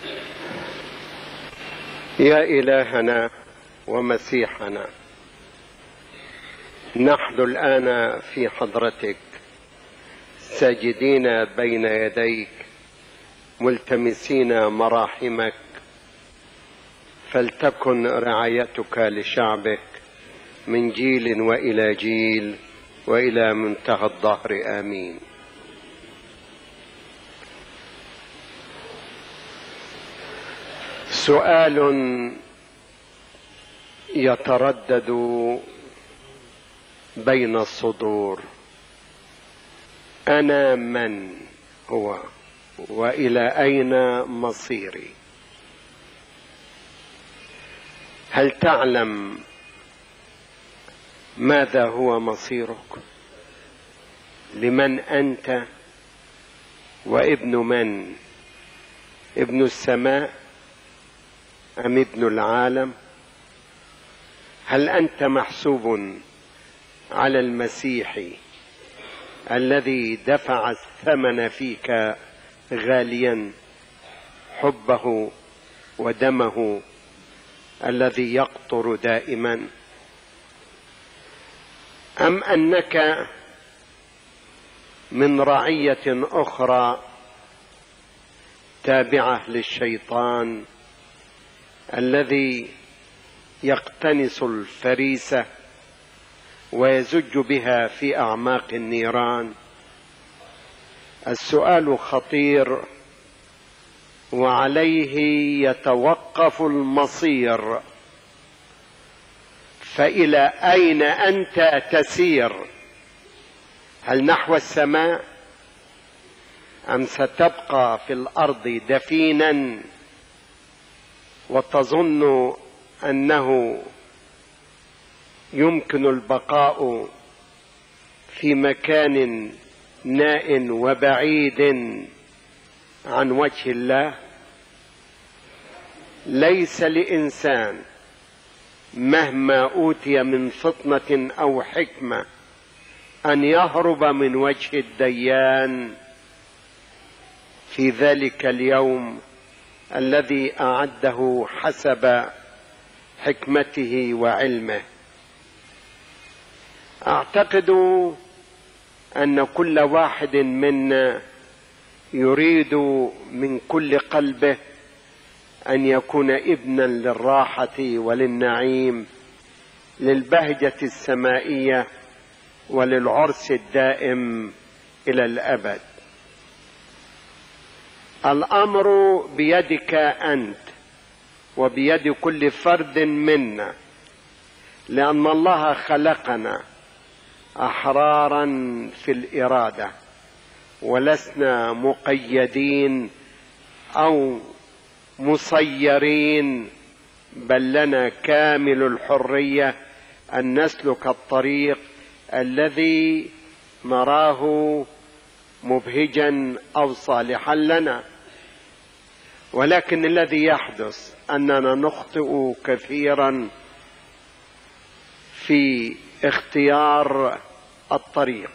يا إلهنا ومسيحنا نحن الآن في حضرتك ساجدين بين يديك ملتمسين مراحمك فلتكن رعايتك لشعبك من جيل والى جيل والى منتهى الظهر امين سؤال يتردد بين الصدور انا من هو والى اين مصيري هل تعلم ماذا هو مصيرك لمن انت وابن من ابن السماء ام ابن العالم هل انت محسوب على المسيح الذي دفع الثمن فيك غاليا حبه ودمه الذي يقطر دائما ام انك من رعيه اخرى تابعه للشيطان الذي يقتنص الفريسه ويزج بها في اعماق النيران السؤال خطير وعليه يتوقف المصير فالى اين انت تسير هل نحو السماء ام ستبقى في الارض دفينا وتظن انه يمكن البقاء في مكان ناء وبعيد عن وجه الله ليس لانسان مهما اوتي من فطنه او حكمه ان يهرب من وجه الديان في ذلك اليوم الذي اعده حسب حكمته وعلمه اعتقد ان كل واحد منا يريد من كل قلبه ان يكون ابنا للراحه وللنعيم للبهجه السمائيه وللعرس الدائم الى الابد الامر بيدك انت وبيد كل فرد منا لان الله خلقنا احرارا في الاراده ولسنا مقيدين او مسيرين بل لنا كامل الحريه ان نسلك الطريق الذي نراه مبهجا او صالحا لنا ولكن الذي يحدث اننا نخطئ كثيرا في اختيار الطريق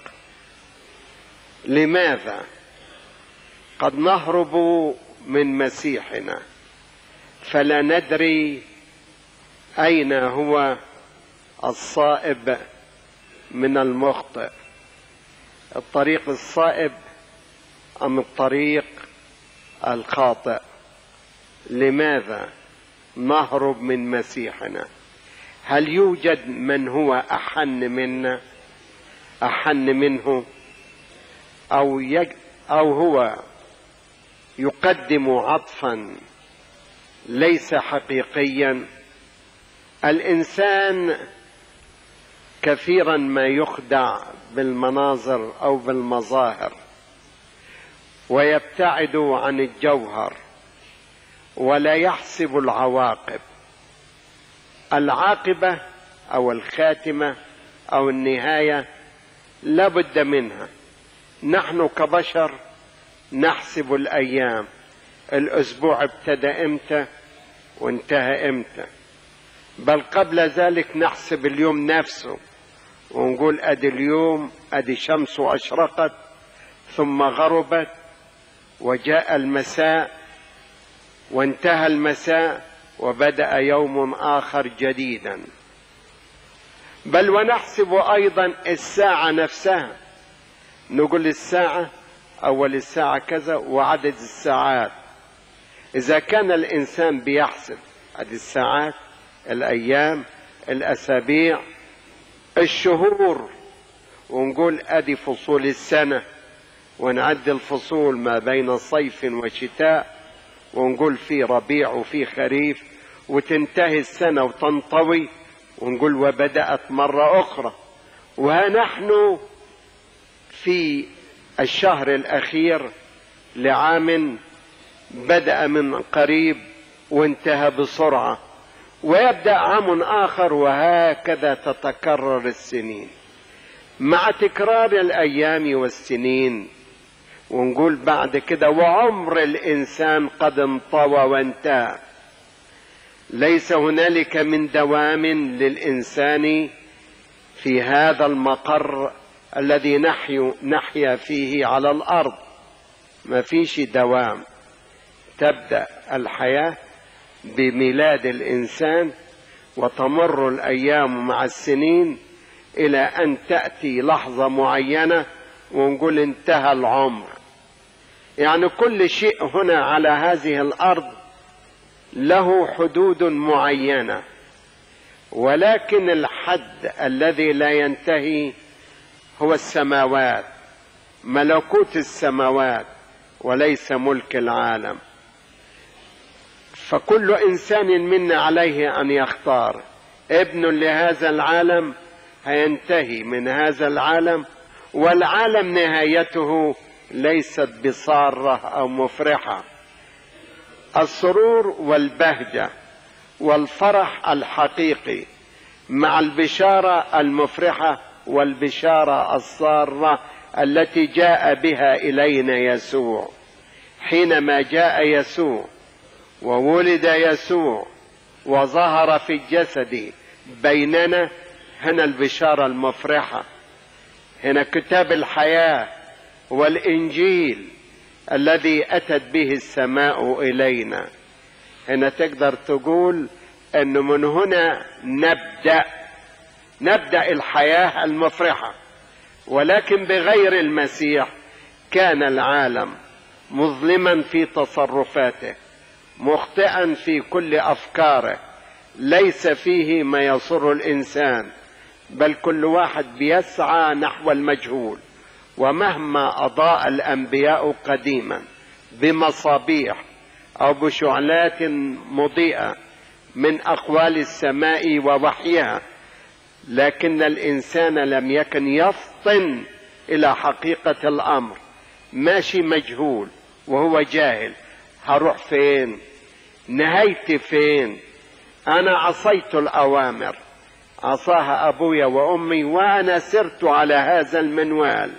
لماذا قد نهرب من مسيحنا فلا ندري اين هو الصائب من المخطئ الطريق الصائب ام الطريق الخاطئ لماذا نهرب من مسيحنا هل يوجد من هو احن منا احن منه او يج او هو يقدم عطفا ليس حقيقيا الانسان كثيرا ما يخدع بالمناظر او بالمظاهر ويبتعد عن الجوهر ولا يحسب العواقب العاقبه او الخاتمه او النهايه لا بد منها نحن كبشر نحسب الايام الاسبوع ابتدى امتى وانتهى امتى بل قبل ذلك نحسب اليوم نفسه ونقول ادي اليوم ادي شمس اشرقت ثم غربت وجاء المساء وانتهى المساء وبدأ يوم آخر جديدا بل ونحسب أيضا الساعة نفسها نقول الساعة أول الساعة كذا وعدد الساعات إذا كان الإنسان بيحسب عدد الساعات الأيام الأسابيع الشهور ونقول أدي فصول السنة ونعد الفصول ما بين صيف وشتاء ونقول في ربيع وفي خريف وتنتهي السنة وتنطوي ونقول وبدأت مرة أخرى ونحن في الشهر الأخير لعام بدأ من قريب وانتهى بسرعة ويبدأ عام آخر وهكذا تتكرر السنين مع تكرار الأيام والسنين ونقول بعد كده وعمر الإنسان قد انطوى وانتهى ليس هنالك من دوام للإنسان في هذا المقر الذي نحيا نحيا فيه على الأرض ما فيش دوام تبدأ الحياة بميلاد الإنسان وتمر الأيام مع السنين إلى أن تأتي لحظة معينة ونقول انتهى العمر يعني كل شيء هنا على هذه الأرض له حدود معينة ولكن الحد الذي لا ينتهي هو السماوات ملكوت السماوات وليس ملك العالم فكل انسان منا عليه ان يختار ابن لهذا العالم هينتهي من هذا العالم والعالم نهايته ليست بصاره او مفرحه السرور والبهجه والفرح الحقيقي مع البشاره المفرحه والبشاره الساره التي جاء بها الينا يسوع حينما جاء يسوع وولد يسوع وظهر في الجسد بيننا هنا البشاره المفرحه هنا كتاب الحياه والانجيل الذي اتت به السماء الينا هنا تقدر تقول انه من هنا نبدا نبدا الحياه المفرحه ولكن بغير المسيح كان العالم مظلما في تصرفاته مخطئا في كل افكاره ليس فيه ما يسر الانسان بل كل واحد بيسعى نحو المجهول ومهما اضاء الانبياء قديما بمصابيح او بشعلات مضيئه من اقوال السماء ووحيها لكن الانسان لم يكن يفطن الى حقيقه الامر ماشي مجهول وهو جاهل هروح فين نهايتي فين انا عصيت الاوامر عصاها ابويا وامي وانا سرت على هذا المنوال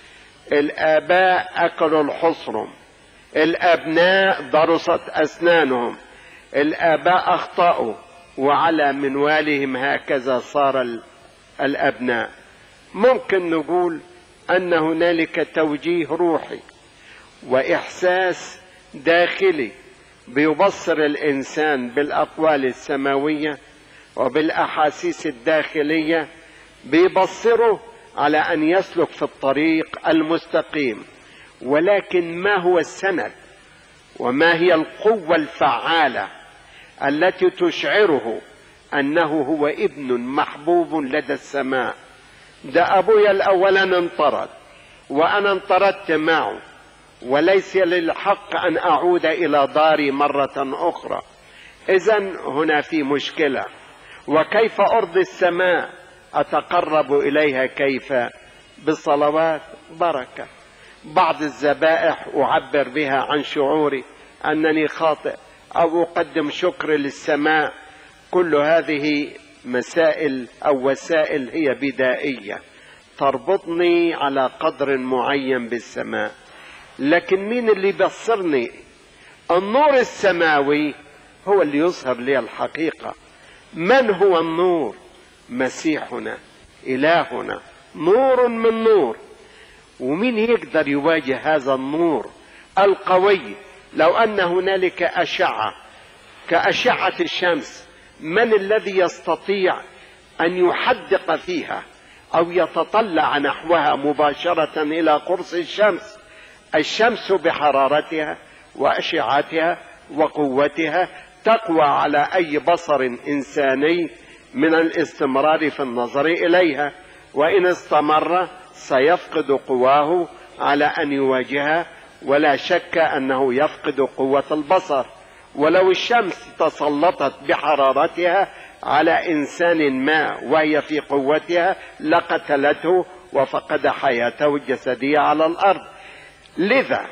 الاباء اكلوا الحصرم الابناء ضرست اسنانهم الاباء اخطاوا وعلى منوالهم هكذا صار الابناء ممكن نقول ان هنالك توجيه روحي واحساس داخلي بيبصر الانسان بالاقوال السماويه وبالاحاسيس الداخليه بيبصره على ان يسلك في الطريق المستقيم ولكن ما هو السند وما هي القوه الفعاله التي تشعره انه هو ابن محبوب لدى السماء ده ابويا الاولا انطرد وانا انطردت معه وليس للحق ان اعود الى داري مره اخرى اذا هنا في مشكله وكيف ارضي السماء اتقرب اليها كيف بالصلوات بركه بعض الذبائح اعبر بها عن شعوري انني خاطئ او اقدم شكر للسماء كل هذه مسائل او وسائل هي بدائيه تربطني على قدر معين بالسماء لكن مين اللي يبصرني النور السماوي هو اللي يظهر لي الحقيقه من هو النور مسيحنا الهنا نور من نور ومين يقدر يواجه هذا النور القوي لو ان هنالك اشعه كاشعه الشمس من الذي يستطيع ان يحدق فيها او يتطلع نحوها مباشره الى قرص الشمس الشمس بحرارتها واشعتها وقوتها تقوى على اي بصر انساني من الاستمرار في النظر اليها وان استمر سيفقد قواه على ان يواجهها ولا شك انه يفقد قوه البصر ولو الشمس تسلطت بحرارتها على انسان ما وهي في قوتها لقتلته وفقد حياته الجسديه على الارض لذا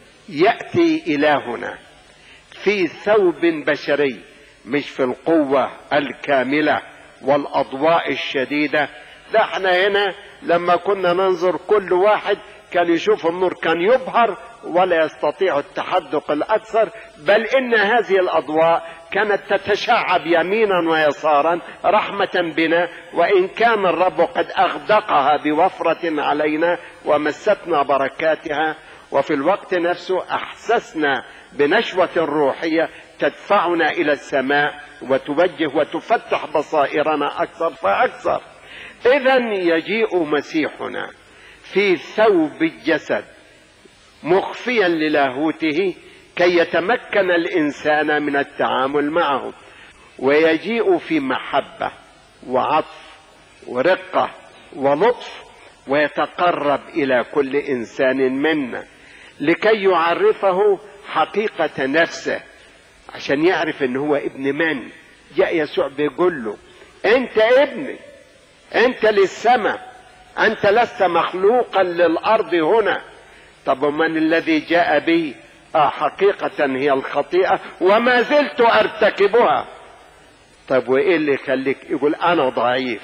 ياتي الهنا في ثوب بشري مش في القوه الكامله والاضواء الشديده ده احنا هنا لما كنا ننظر كل واحد كان يشوف النور كان يبهر ولا يستطيع التحدق الاكثر بل ان هذه الاضواء كانت تتشعب يمينا ويسارا رحمه بنا وان كان الرب قد اغدقها بوفره علينا ومستنا بركاتها وفي الوقت نفسه احسسنا بنشوه روحيه تدفعنا الى السماء وتوجه وتفتح بصائرنا اكثر فاكثر اذا يجيء مسيحنا في ثوب الجسد مخفيا للاهوته كي يتمكن الانسان من التعامل معه ويجيء في محبه وعطف ورقه ولطف ويتقرب الى كل انسان منا لكي يعرفه حقيقه نفسه عشان يعرف ان هو ابن من جاء يسوع بيقول له انت ابني انت للسماء انت لست مخلوقا للارض هنا طب ومن الذي جاء بي آه حقيقة هي الخطيئة وما زلت ارتكبها طب وايه اللي يخليك يقول انا ضعيف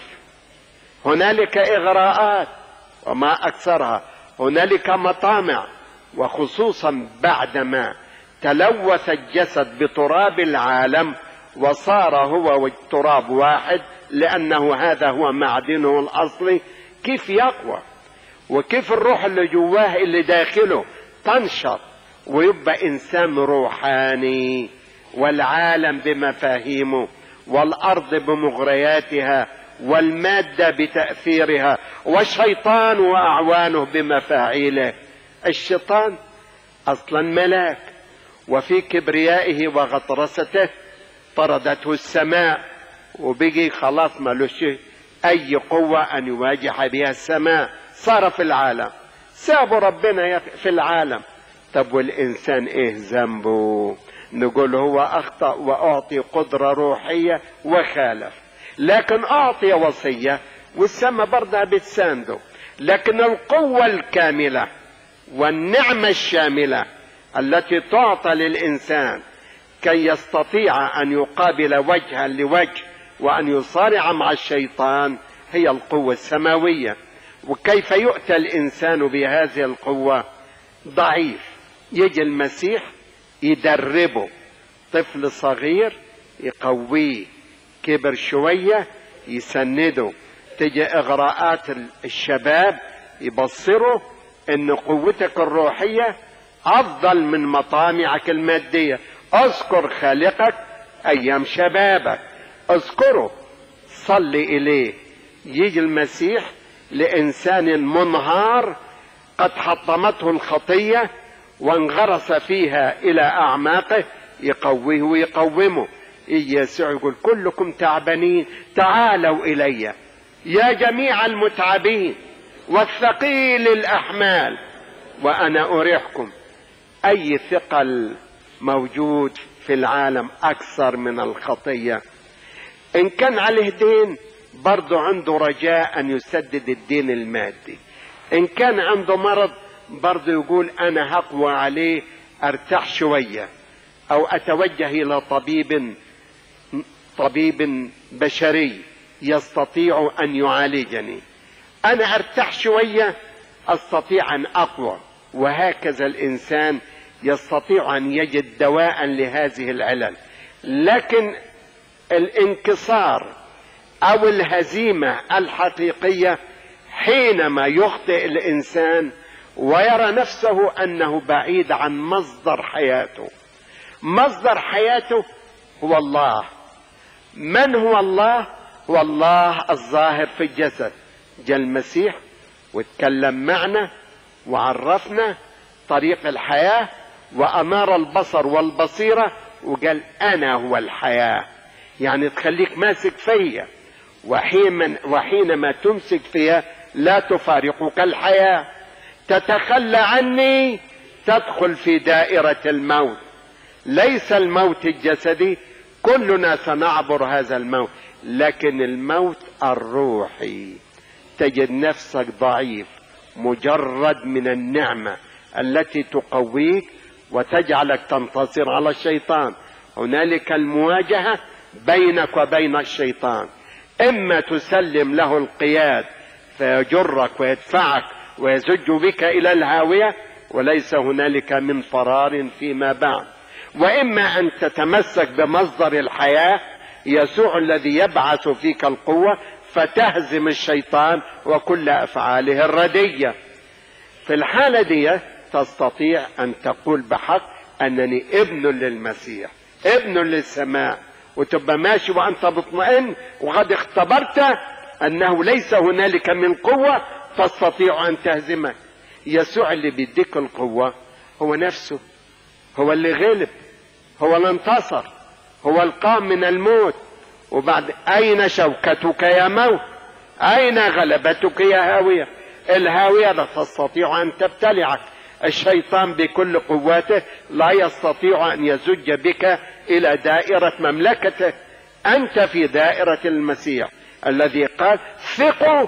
هنالك اغراءات وما اكثرها هنالك مطامع وخصوصا بعدما تلوث الجسد بتراب العالم وصار هو والتراب واحد لانه هذا هو معدنه الاصلي كيف يقوى وكيف الروح اللي جواه اللي داخله تنشط ويبقى انسان روحاني والعالم بمفاهيمه والارض بمغرياتها والماده بتاثيرها والشيطان واعوانه بمفاعيله الشيطان اصلا ملاك وفي كبريائه وغطرسته طردته السماء وبقي خلاص ملوش اي قوه ان يواجه بها السماء صار في العالم سابوا ربنا في العالم طب والانسان ايه ذنبه نقول هو اخطا واعطي قدره روحيه وخالف لكن اعطي وصيه والسماء برضها بتسانده لكن القوه الكامله والنعمه الشامله التي تعطى للانسان كي يستطيع ان يقابل وجها لوجه وان يصارع مع الشيطان هي القوه السماويه وكيف يؤتى الانسان بهذه القوه ضعيف يجي المسيح يدربه طفل صغير يقويه كبر شويه يسنده تجي اغراءات الشباب يبصروا ان قوتك الروحيه افضل من مطامعك الماديه اذكر خالقك ايام شبابك اذكره صلي اليه يجي المسيح لانسان منهار قد حطمته الخطيه وانغرس فيها الى اعماقه يقويه ويقومه يجي يسوع يقول كلكم تعبانين تعالوا الي يا جميع المتعبين والثقيل الاحمال وانا اريحكم اي ثقل موجود في العالم اكثر من الخطيه ان كان عليه دين برضه عنده رجاء ان يسدد الدين المادي ان كان عنده مرض برضه يقول انا هقوى عليه ارتاح شويه او اتوجه الى طبيب طبيب بشري يستطيع ان يعالجني انا ارتاح شويه استطيع ان اقوى وهكذا الانسان يستطيع ان يجد دواء لهذه العلل لكن الانكسار او الهزيمه الحقيقيه حينما يخطئ الانسان ويرى نفسه انه بعيد عن مصدر حياته مصدر حياته هو الله من هو الله هو الله الظاهر في الجسد جاء المسيح واتكلم معنا وعرفنا طريق الحياه وانار البصر والبصيره وقال انا هو الحياه يعني تخليك ماسك فيا وحين وحينما تمسك فيها لا تفارقك الحياه تتخلى عني تدخل في دائره الموت ليس الموت الجسدي كلنا سنعبر هذا الموت لكن الموت الروحي تجد نفسك ضعيف مجرد من النعمه التي تقويك وتجعلك تنتصر على الشيطان هنالك المواجهه بينك وبين الشيطان اما تسلم له القياد فيجرك ويدفعك ويزج بك الى الهاويه وليس هنالك من فرار فيما بعد واما ان تتمسك بمصدر الحياه يسوع الذي يبعث فيك القوه فتهزم الشيطان وكل افعاله الرديه في الحاله دي تستطيع ان تقول بحق انني ابن للمسيح ابن للسماء وتبقى ماشي وانت مطمئن وقد اختبرت انه ليس هنالك من قوه تستطيع ان تهزمك يسوع اللي بيديك القوه هو نفسه هو اللي غلب هو اللي انتصر هو القام من الموت وبعد اين شوكتك يا موت اين غلبتك يا هاويه الهاويه لا تستطيع ان تبتلعك الشيطان بكل قواته لا يستطيع ان يزج بك الى دائره مملكته انت في دائره المسيح الذي قال ثقوا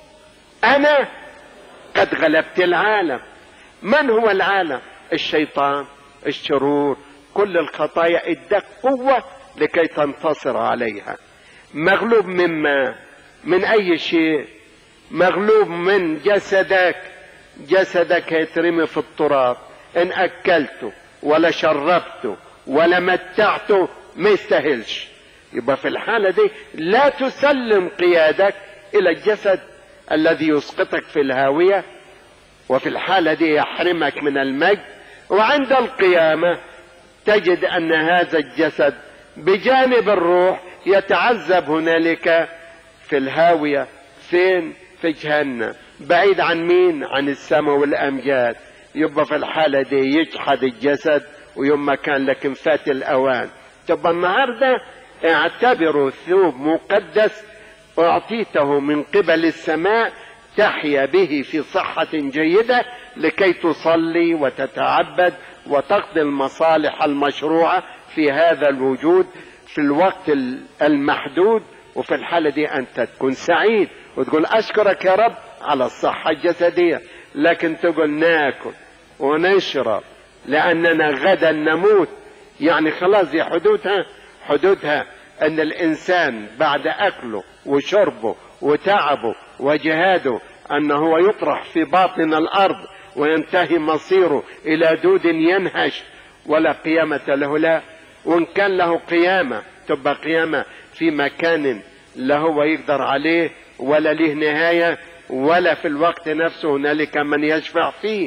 انا قد غلبت العالم من هو العالم الشيطان الشرور كل الخطايا اداك قوه لكي تنتصر عليها مغلوب مما من اي شيء مغلوب من جسدك جسدك يترمي في التراب ان اكلته ولا شربته ولا متعته ما يستاهلش يبقى في الحاله دي لا تسلم قيادك الى الجسد الذي يسقطك في الهاويه وفي الحاله دي يحرمك من المجد وعند القيامه تجد ان هذا الجسد بجانب الروح يتعذب هنالك في الهاويه فين في جهنم بعيد عن مين عن السماء والامجاد يبقى في الحاله دي يجحد الجسد ويوم ما كان لكن فات الاوان تبقى النهارده اعتبروا ثوب مقدس اعطيته من قبل السماء تحيا به في صحة جيدة لكي تصلي وتتعبد وتقضي المصالح المشروعة في هذا الوجود في الوقت المحدود وفي الحالة دي أنت تكون سعيد وتقول أشكرك يا رب على الصحة الجسدية لكن تقول ناكل ونشرب لأننا غدا نموت يعني خلاص دي حدودها حدودها أن الإنسان بعد أكله وشربه وتعبه وجهاده أنه هو يطرح في باطن الأرض وينتهي مصيره إلى دود ينهش ولا قيامة له لا وإن كان له قيامة تبقى قيامة في مكان لا هو يقدر عليه ولا له نهاية ولا في الوقت نفسه هنالك من يشفع فيه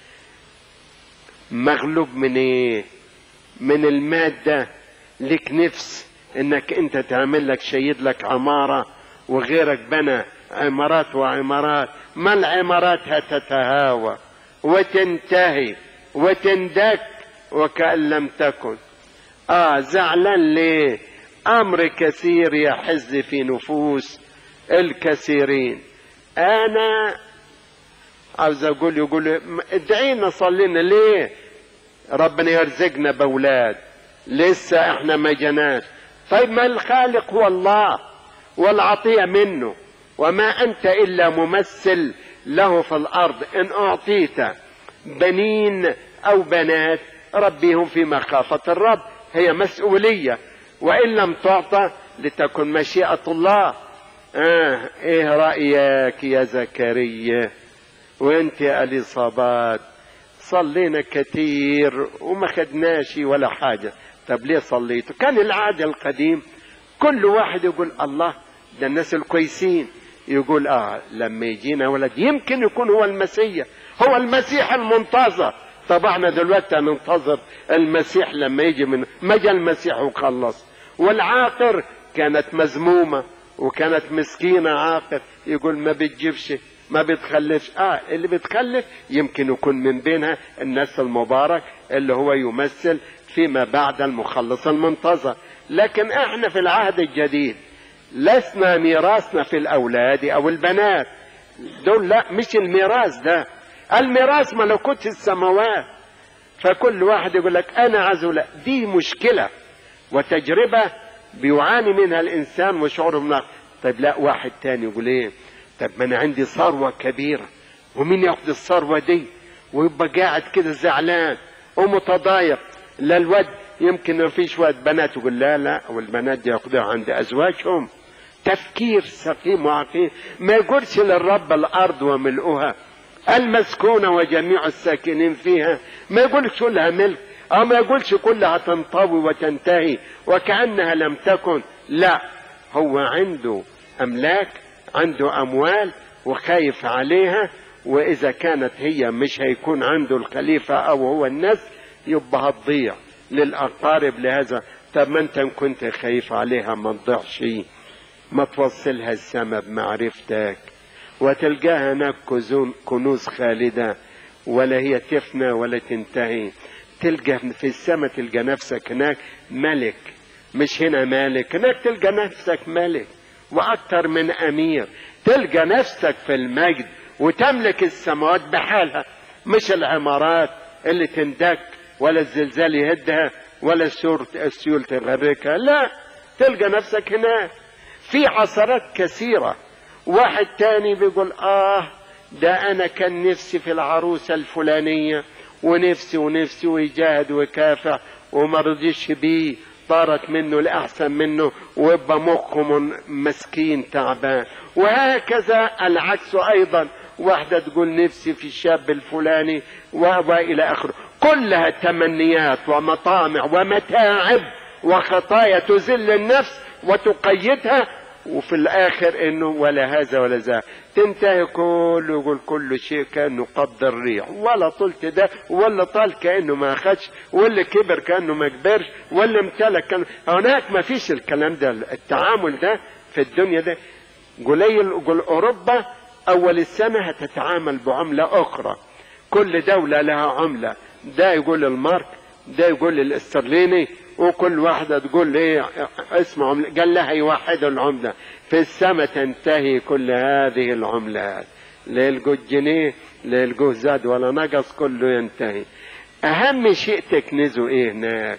مغلوب من ايه من المادة لك نفس انك انت تعمل لك شيد لك عمارة وغيرك بنى عمارات وعمارات ما العمارات هتتهاوى وتنتهي وتندك وكأن لم تكن اه زعلان ليه امر كثير يحز في نفوس الكثيرين انا عاوز اقول يقول ادعينا صلينا ليه ربنا يرزقنا باولاد لسه احنا ما جناش طيب ما الخالق هو الله والعطية منه وما انت الا ممثل له في الارض ان اعطيت بنين او بنات ربيهم في مخافة الرب هي مسؤولية وان لم تعطى لتكن مشيئة الله آه ايه رأيك يا زكريا وانت يا اليصابات صلينا كتير وما خدناش ولا حاجة طب ليه صليتوا كان العادة القديم كل واحد يقول الله ده الناس الكويسين يقول اه لما يجينا ولد يمكن يكون هو المسيح هو المسيح المنتظر طب احنا دلوقتي هننتظر المسيح لما يجي من ما جاء المسيح وخلص والعاقر كانت مذمومه وكانت مسكينه عاقر يقول ما بتجيبش ما بتخلفش اه اللي بتخلف يمكن يكون من بينها الناس المبارك اللي هو يمثل فيما بعد المخلص المنتظر لكن احنا في العهد الجديد لسنا ميراثنا في الاولاد او البنات دول لا مش الميراث ده الميراث ملكوت السماوات فكل واحد يقول لك انا عايزه لا دي مشكله وتجربه بيعاني منها الانسان وشعوره بالنقص طيب لا واحد تاني يقول ايه طب ما انا عندي ثروه كبيره ومين ياخد الثروه دي ويبقى قاعد كده زعلان ومتضايق لا الواد يمكن ما فيش واد بنات يقول لا لا والبنات دي ياخدوها عند ازواجهم تفكير سقيم وعقيم ما يقولش للرب الارض وملؤها المسكونة وجميع الساكنين فيها ما يقولش لها ملك او ما يقولش كلها تنطوي وتنتهي وكأنها لم تكن لا هو عنده املاك عنده اموال وخايف عليها واذا كانت هي مش هيكون عنده الخليفة او هو النسل يبقى هتضيع للاقارب لهذا طب ما انت كنت خايف عليها ما تضيعش ما توصلها السما بمعرفتك وتلقاها هناك كنوز خالدة ولا هي تفنى ولا تنتهي تلقى في السماء تلقى نفسك هناك ملك مش هنا مالك هناك تلقى نفسك ملك واكثر من امير تلقى نفسك في المجد وتملك السماوات بحالها مش العمارات اللي تندك ولا الزلزال يهدها ولا السيول تغرقها لا تلقى نفسك هناك في عصرات كثيرة واحد تاني بيقول اه ده انا كان نفسي في العروسة الفلانية ونفسي ونفسي ويجاهد ويكافح وما رضيش بيه طارت منه الأحسن منه ويبقى مخه مسكين تعبان وهكذا العكس أيضا واحدة تقول نفسي في الشاب الفلاني وإلى آخره كلها تمنيات ومطامع ومتاعب وخطايا تذل النفس وتقيدها وفي الاخر انه ولا هذا ولا ذا تنتهي كله يقول كل شيء كانه قدر ريح ولا طلت ده ولا طال كانه ما اخدش ولا كبر كانه ما كبرش ولا امتلك كان هناك ما فيش الكلام ده التعامل ده في الدنيا ده قليل قل اوروبا اول السنه هتتعامل بعمله اخرى كل دوله لها عمله ده يقول المارك ده يقول الاسترليني وكل واحدة تقول ايه اسم عملة قال لها يوحدوا العملة في السماء تنتهي كل هذه العملات لا يلقوا الجنيه لا يلقوه زاد ولا نقص كله ينتهي اهم شيء تكنزه ايه هناك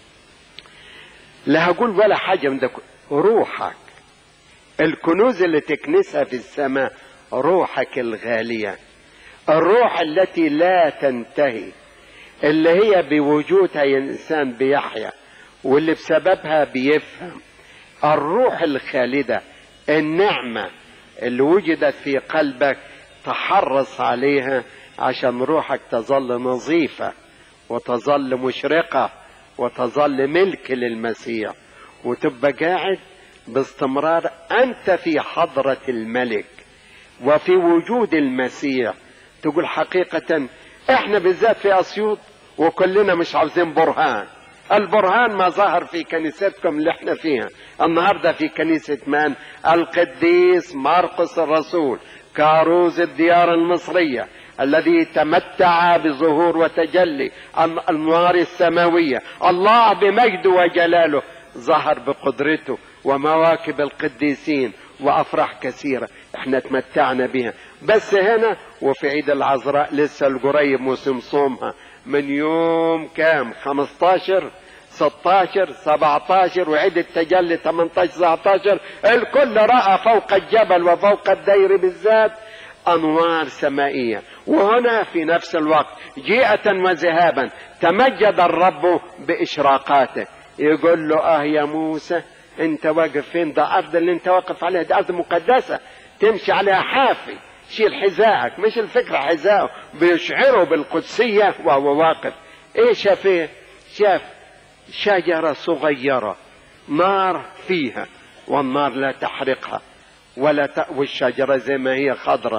لا هقول ولا حاجة من ده روحك الكنوز اللي تكنسها في السماء روحك الغالية الروح التي لا تنتهي اللي هي بوجودها الانسان بيحيا واللي بسببها بيفهم الروح الخالدة النعمة اللي وجدت في قلبك تحرص عليها عشان روحك تظل نظيفة وتظل مشرقة وتظل ملك للمسيح وتبقى قاعد باستمرار أنت في حضرة الملك وفي وجود المسيح تقول حقيقة احنا بالذات في اسيوط وكلنا مش عاوزين برهان البرهان ما ظهر في كنيستكم اللي احنا فيها النهارده في كنيسة من القديس مرقس الرسول كاروز الديار المصرية الذي تمتع بظهور وتجلي الانوار السماوية الله بمجده وجلاله ظهر بقدرته ومواكب القديسين وافراح كثيره احنا تمتعنا بها بس هنا وفي عيد العذراء لسه القريب موسم صومها من يوم كام 15 16 17 وعيد التجلي 18 19 الكل راى فوق الجبل وفوق الدير بالذات انوار سمائيه وهنا في نفس الوقت جيئة وذهابا تمجد الرب باشراقاته يقول له اه يا موسى انت واقف فين ده ارض اللي انت واقف عليها دي ارض مقدسه تمشي عليها حافي شيل حذائك مش الفكره حذائه بيشعره بالقدسيه وهو واقف ايه شاف ايه شاف شجره صغيره نار فيها والنار لا تحرقها ولا تأوي الشجرة زي ما هي خضراء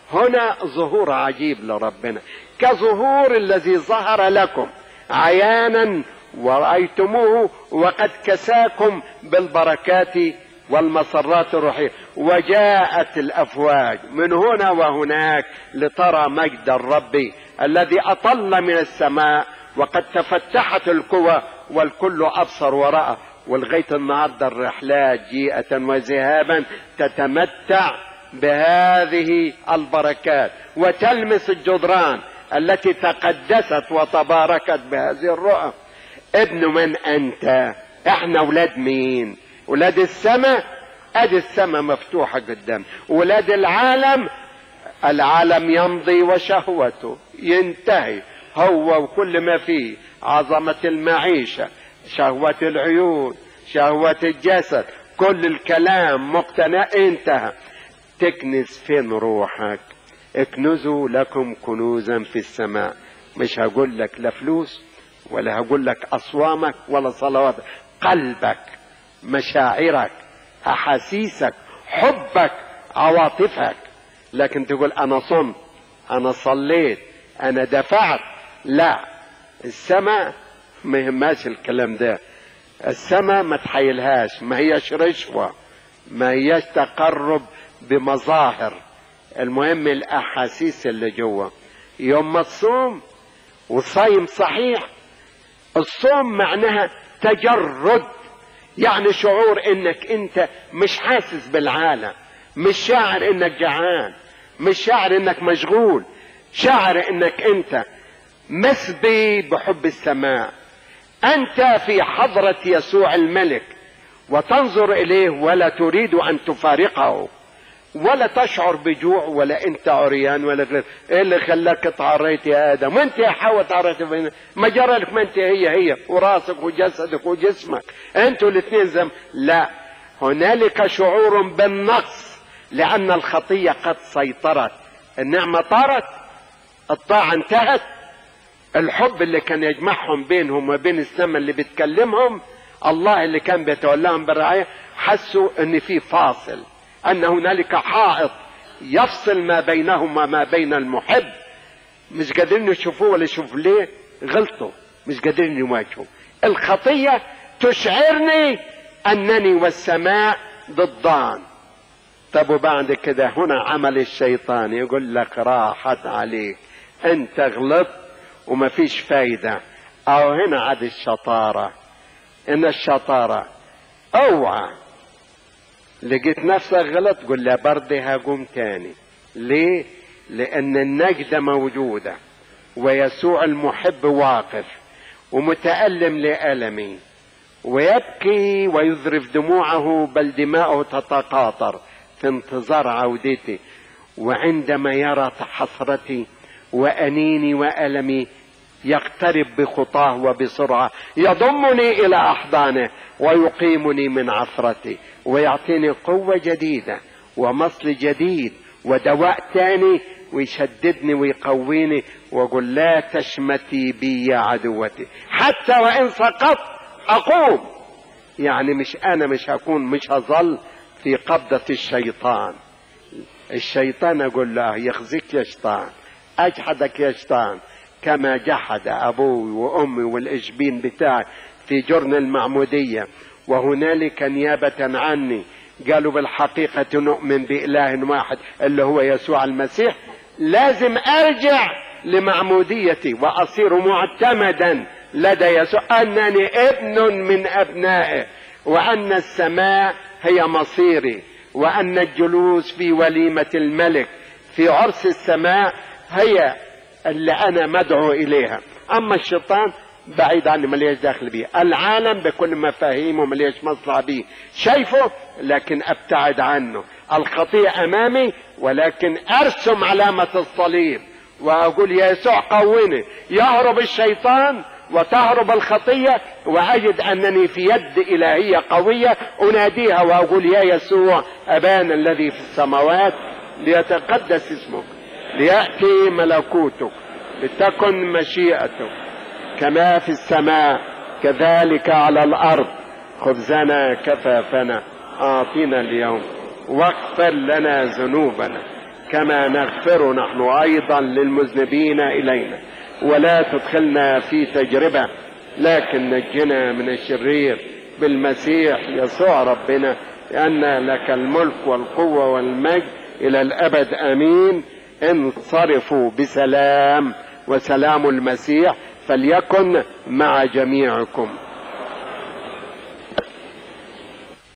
هنا ظهور عجيب لربنا كظهور الذي ظهر لكم عيانا ورأيتموه وقد كساكم بالبركات والمسرات الروحية وجاءت الأفواج من هنا وهناك لترى مجد الرب الذي أطل من السماء وقد تفتحت القوى والكل أبصر ورأى ولغاية النهاردة الرحلات جيئة وذهابا تتمتع بهذه البركات وتلمس الجدران التي تقدست وتباركت بهذه الرؤى ابن من انت احنا اولاد مين ولاد السماء ادي السماء مفتوحة قدام ولاد العالم العالم يمضي وشهوته ينتهي هو وكل ما فيه عظمة المعيشة شهوة العيون شهوة الجسد كل الكلام مقتنع انتهى تكنز فين روحك اكنزوا لكم كنوزا في السماء مش هقول لك لا فلوس ولا هقول لك اصوامك ولا صلواتك قلبك مشاعرك احاسيسك حبك عواطفك لكن تقول انا صمت انا صليت انا دفعت لا السماء ما يهمهاش الكلام ده السماء ما تحيلهاش ما هيش رشوة ما هيش تقرب بمظاهر المهم الاحاسيس اللي جوه يوم ما تصوم وصايم صحيح الصوم معناها تجرد يعني شعور انك انت مش حاسس بالعالم مش شاعر انك جعان مش شاعر انك مشغول شاعر انك انت مسبي بحب السماء انت في حضرة يسوع الملك وتنظر اليه ولا تريد ان تفارقه ولا تشعر بجوع ولا انت عريان ولا غير ايه اللي خلاك تعريت يا ادم وانت يا حواء تعريت بين ما جرى لك ما انت هي هي وراسك وجسدك وجسمك انتوا الاثنين زم لا هنالك شعور بالنقص لان الخطيه قد سيطرت النعمه طارت الطاعه انتهت الحب اللي كان يجمعهم بينهم وبين السماء اللي بتكلمهم الله اللي كان بيتولاهم بالرعايه حسوا ان في فاصل ان هنالك حائط يفصل ما بينهم وما بين المحب مش قادرين يشوفوه ولا يشوفوا ليه غلطوا مش قادرين يواجهوا الخطية تشعرني انني والسماء ضدان طب وبعد كده هنا عمل الشيطان يقول لك راحت عليك انت غلطت وما فيش فايدة او هنا عاد الشطارة ان الشطارة اوعى لقيت نفسك غلط قول لا برضه هقوم تاني ليه لان النجدة موجودة ويسوع المحب واقف ومتألم لألمي ويبكي ويذرف دموعه بل دماؤه تتقاطر في انتظار عودتي وعندما يرى حسرتي وأنيني وألمي يقترب بخطاه وبسرعة يضمني إلى أحضانه ويقيمني من عثرتي ويعطيني قوة جديدة ومصل جديد ودواء تاني ويشددني ويقويني ويقول لا تشمتي بي يا عدوتي حتى وإن سقطت أقوم يعني مش أنا مش هكون مش هظل في قبضة الشيطان الشيطان أقول له يخزيك يا شيطان أجحدك يا شيطان كما جحد أبوي وأمي والإشبين بتاعي في جرن المعمودية وهنالك نيابة عني قالوا بالحقيقة نؤمن بإله واحد اللي هو يسوع المسيح لازم أرجع لمعموديتي وأصير معتمدا لدى يسوع أنني ابن من أبنائه وأن السماء هي مصيري وأن الجلوس في وليمة الملك في عرس السماء هي اللي أنا مدعو إليها أما الشيطان بعيد عني مليش داخل بيه العالم بكل مفاهيمه مليش مصلحة بيه شايفه لكن ابتعد عنه الخطية امامي ولكن ارسم علامة الصليب واقول يا يسوع قوني يهرب الشيطان وتهرب الخطية وأجد أنني في يد إلهية قوية أناديها وأقول يا يسوع أبانا الذي في السماوات ليتقدس اسمك ليأتي ملكوتك لتكن مشيئتك كما في السماء كذلك على الارض خبزنا كفافنا اعطنا اليوم واغفر لنا ذنوبنا كما نغفر نحن ايضا للمذنبين الينا ولا تدخلنا في تجربه لكن نجنا من الشرير بالمسيح يسوع ربنا لان لك الملك والقوه والمجد الى الابد امين انصرفوا بسلام وسلام المسيح فليكن مع جميعكم